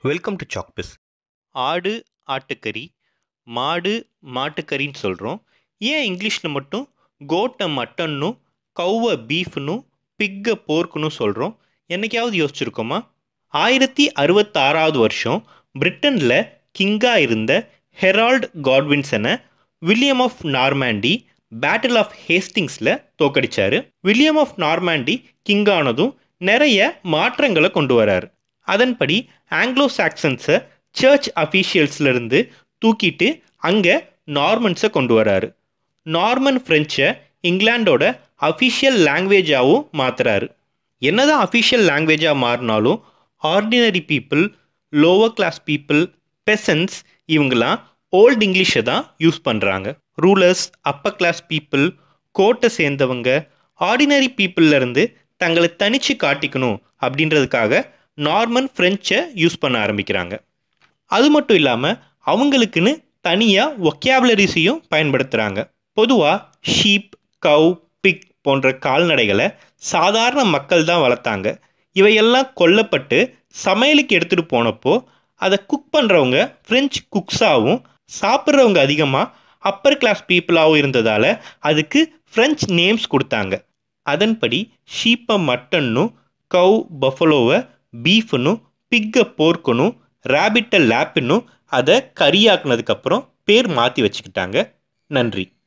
welcome to சாக்பிஸ் ஆடு ஆட்டுக்கறி மாடு மாட்டுக்கறின்னு சொல்கிறோம் ஏன் இங்கிலீஷில் மட்டும் கோட்டை மட்டன்னு கௌவை பீஃப்னு பிக்கை போர்க்குன்னு சொல்கிறோம் என்னைக்காவது யோசிச்சிருக்கோமா ஆயிரத்தி அறுபத்தாறாவது வருஷம் பிரிட்டனில் கிங்காக இருந்த ஹெரால்ட் காட்வின்சனை William of Normandy battle of ஹேஸ்டிங்ஸில் தோக்கடிச்சாரு வில்லியம் ஆஃப் நார்மாண்டி கிங்கானதும் நிறைய மாற்றங்களை கொண்டு வராரு அதன்படி ஆங்கிலோ சாக்சன்ஸை சர்ச் அஃபீஷியல்ஸ்லேருந்து தூக்கிட்டு அங்கே நார்மன்ஸை கொண்டு வராரு நார்மன் ஃப்ரெஞ்சை இங்கிலாண்டோட அஃபிஷியல் லாங்குவேஜாகவும் மாற்றுறாரு என்னதான் அஃபிஷியல் லாங்குவேஜாக மாறினாலும் ordinary people lower class people peasants இவங்கெல்லாம் ஓல்டு இங்கிலீஷை தான் யூஸ் பண்ணுறாங்க ரூலர்ஸ் அப்பர் கிளாஸ் பீப்புள் கோட்டை சேர்ந்தவங்க ஆர்டினரி பீப்புளிலேருந்து தங்களை தனித்து காட்டிக்கணும் அப்படின்றதுக்காக நார்மன் ஃப்ரெஞ்சை யூஸ் பண்ண ஆரம்பிக்கிறாங்க அது மட்டும் இல்லாமல் அவங்களுக்குன்னு தனியாக ஒக்கேபுலரிஸையும் பயன்படுத்துகிறாங்க பொதுவாக ஷீப் கவ் பிக் போன்ற கால்நடைகளை சாதாரண மக்கள் தான் வளர்த்தாங்க இவையெல்லாம் கொல்லப்பட்டு சமையலுக்கு எடுத்துகிட்டு போனப்போ அதை குக் பண்ணுறவங்க ஃப்ரெஞ்ச் குக்ஸாகவும் சாப்பிட்றவங்க அதிகமாக அப்பர் கிளாஸ் பீப்புளாகவும் இருந்ததால் அதுக்கு ஃப்ரெஞ்ச் நேம்ஸ் கொடுத்தாங்க அதன்படி ஷீப்பை மட்டன்னு கவ் பஃபலோவை பீஃப்னு பிக்கை போர்க்கணும் ரேபிட்டை லேப்புன்னு அதை கறியாக்குனதுக்கப்புறம் பேர் மாற்றி வச்சுக்கிட்டாங்க நன்றி